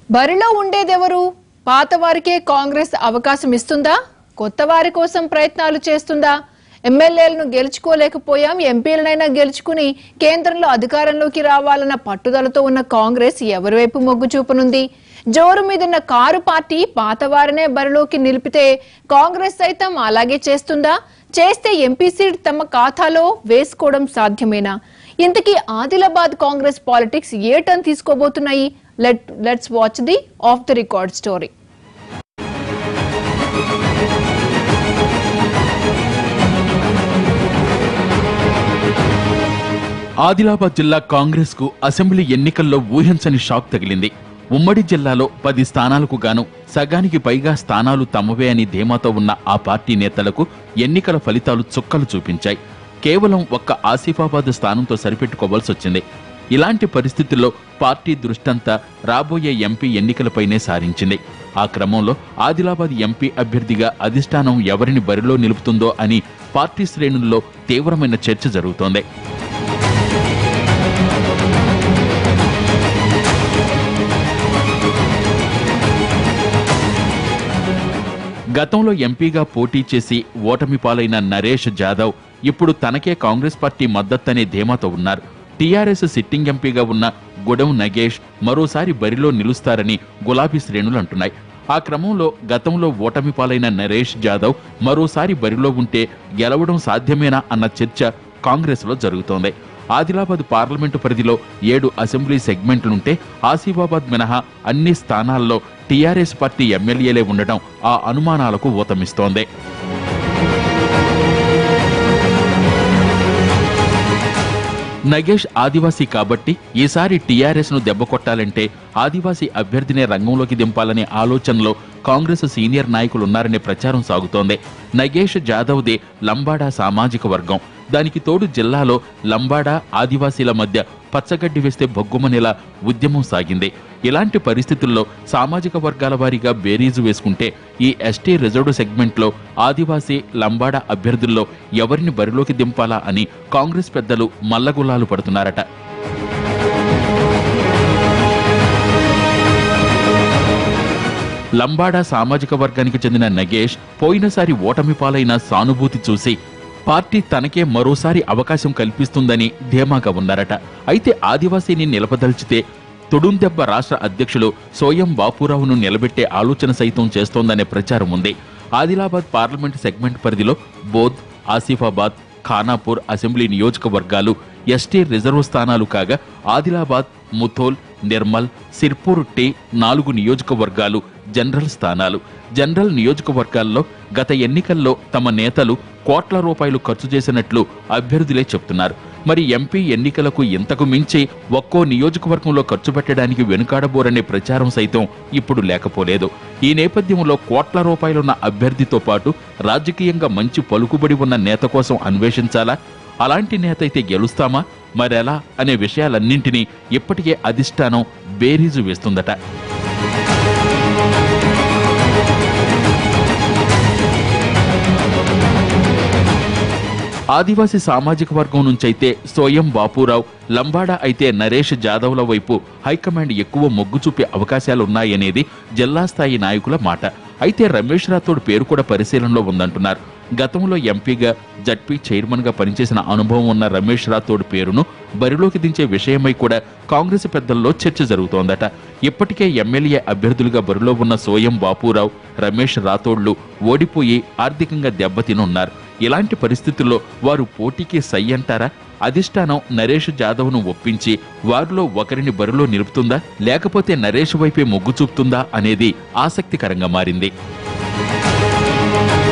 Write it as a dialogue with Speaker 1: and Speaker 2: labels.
Speaker 1: బరిలో ఉండేదెవరు పాత వారికే కాంగ్రెస్ అవకాశం ఇస్తుందా కొత్త వారి కోసం ప్రయత్నాలు చేస్తుందా ఎమ్మెల్యేలను గెలుచుకోలేకపోయాం ఎంపీలనైనా గెలుచుకుని కేంద్రంలో అధికారంలోకి రావాలన్న పట్టుదలతో ఉన్న కాంగ్రెస్ ఎవరి వైపు మొగ్గు చూపనుంది జోరు మీదున్న కారు పార్టీ పాతవారినే బరిలోకి నిలిపితే కాంగ్రెస్ సైతం అలాగే చేస్తుందా చేస్తే ఎంపీ సీట్ తమ ఖాతాలో వేసుకోవడం సాధ్యమేనా ఇంతకీ ఆదిలాబాద్ కాంగ్రెస్ పాలిటిక్స్ ఏ టర్న్ తీసుకోబోతున్నాయి let let's watch the off the record story
Speaker 2: Adilabad జిల్లా కాంగ్రెస్ కు అసెంబ్లీ ఎన్నికల్లో ఊహించని షాక్ తగిలింది ఉమ్మడి జిల్లాలో పది స్థానాలకు గాను సగానికి పైగా స్థానాలు తమవే అని ధీమాతో ఉన్న ఆ పార్టీ నేతలకు ఎన్నికల ఫలితాలు చుక్కలు చూపించాయి కేవలం ఒక్క ఆసిఫాబాద్ స్థానంతో సరిపెట్టుకోవాల్సి వచ్చింది ఇలాంటి పరిస్థితుల్లో పార్టీ దృష్టంతా రాబోయే ఎంపీ ఎన్నికలపైనే సారించింది ఆ క్రమంలో ఆదిలాబాద్ ఎంపీ అభ్యర్థిగా అధిష్టానం ఎవరిని బరిలో నిలుపుతుందో అని పార్టీ శ్రేణుల్లో తీవ్రమైన చర్చ జరుగుతోంది గతంలో ఎంపీగా పోటీ చేసి ఓటమి పాలైన నరేష్ జాదవ్ ఇప్పుడు తనకే కాంగ్రెస్ పార్టీ మద్దతనే ధీమాతో ఉన్నారు టీఆర్ఎస్ సిట్టింగ్ ఎంపీగా ఉన్న గుడెం నగేష్ మరోసారి బరిలో నిలుస్తారని గులాబీ శ్రేణులు అంటున్నాయి ఆ క్రమంలో గతంలో ఓటమి పాలైన నరేష్ జాదవ్ మరోసారి బరిలో ఉంటే గెలవడం సాధ్యమేనా అన్న చర్చ కాంగ్రెస్లో జరుగుతోంది ఆదిలాబాద్ పార్లమెంటు పరిధిలో ఏడు అసెంబ్లీ సెగ్మెంట్లుంటే ఆసిఫాబాద్ మినహా అన్ని స్థానాల్లో టీఆర్ఎస్ పార్టీ ఎమ్మెల్యేలే ఉండటం ఆ అనుమానాలకు ఊతమిస్తోంది నగేష్ ఆదివాసీ కాబట్టి ఈసారి టీఆర్ఎస్ ను దెబ్బకొట్టాలంటే ఆదివాసీ అభ్యర్థినే రంగంలోకి దింపాలనే ఆలోచనలో కాంగ్రెస్ సీనియర్ నాయకులున్నారనే ప్రచారం సాగుతోంది నగేష్ జాదవ్దే లంబాడా సామాజిక వర్గం దానికి తోడు జిల్లాలో లంబాడా ఆదివాసీల మధ్య పచ్చగడ్డి వేస్తే బొగ్గుమనేలా ఉద్యమం సాగింది ఇలాంటి పరిస్థితుల్లో సామాజిక వర్గాల వారీగా బేరీజు వేసుకుంటే ఈ ఎస్టీ రిజర్వ్డ్ సెగ్మెంట్లో ఆదివాసీ లంబాడా అభ్యర్థుల్లో ఎవరిని బరిలోకి దింపాలా అని కాంగ్రెస్ పెద్దలు మల్లగుల్లాలు పడుతున్నారట లంబాడా సామాజిక వర్గానికి చెందిన నగేష్ పోయినసారి ఓటమి పాలైన సానుభూతి చూసి పార్టీ తనకే మరోసారి అవకాశం కల్పిస్తుందని ధీమాగా ఉన్నారట అయితే ఆదివాసీని నిలపదల్చితే తొడుందెబ్బ రాష్ట్ర అధ్యక్షులు సోయం బాపురావును నిలబెట్టే ఆలోచన సైతం చేస్తోందనే ప్రచారం ఉంది ఆదిలాబాద్ పార్లమెంట్ సెగ్మెంట్ పరిధిలో బోధ్ ఆసిఫాబాద్ ఖానాపూర్ అసెంబ్లీ నియోజకవర్గాలు ఎస్టీ రిజర్వ్ స్థానాలు కాగా ఆదిలాబాద్ ముథోల్ నిర్మల్ సిర్పూర్ టీ నాలుగు నియోజకవర్గాలు జనరల్ స్థానాలు జనరల్ నియోజకవర్గాల్లో గత ఎన్నికల్లో తమ నేతలు కోట్ల రూపాయలు ఖర్చు చేసినట్లు అభ్యర్థులే చెప్తున్నారు మరి ఎంపీ ఎన్నికలకు ఇంతకు మించి ఒక్కో నియోజకవర్గంలో ఖర్చు పెట్టడానికి వెనుకాడబోరనే ప్రచారం సైతం ఇప్పుడు లేకపోలేదు ఈ నేపథ్యంలో కోట్ల రూపాయలున్న అభ్యర్థితో పాటు రాజకీయంగా మంచి పలుకుబడి ఉన్న నేత కోసం అన్వేషించాలా అలాంటి నేత అయితే గెలుస్తామా మరెలా అనే విషయాలన్నింటినీ ఇప్పటికే అధిష్టానం బేరీజు వేస్తుందట ఆదివాసీ సామాజిక వర్గం నుంచైతే సోయం బాపురావు లంబాడా అయితే నరేష్ జాదవ్ల వైపు హైకమాండ్ ఎక్కువ మొగ్గు చూపే అవకాశాలున్నాయనేది జిల్లా స్థాయి నాయకుల మాట అయితే రమేష్ రాథోడ్ పేరు కూడా పరిశీలనలో ఉందంటున్నారు గతంలో ఎంపీగా జడ్పీ చైర్మన్ గా పనిచేసిన అనుభవం ఉన్న రమేష్ రాథోడ్ పేరును బరిలోకి దించే విషయమై కూడా కాంగ్రెస్ పెద్దల్లో చర్చ జరుగుతోందట ఇప్పటికే ఎమ్మెల్యే అభ్యర్థులుగా బరిలో ఉన్న సోయం బాపురావు రమేష్ రాథోడ్లు ఓడిపోయి ఆర్థికంగా దెబ్బతినున్నారు ఇలాంటి పరిస్థితుల్లో వారు పోటీకి సై అంటారా అధిష్టానం నరేష్ జాదవ్ను ఒప్పించి వారిలో ఒకరిని బరిలో నిలుపుతుందా లేకపోతే నరేష్ వైపే మొగ్గు చూపుతుందా అనేది ఆసక్తికరంగా మారింది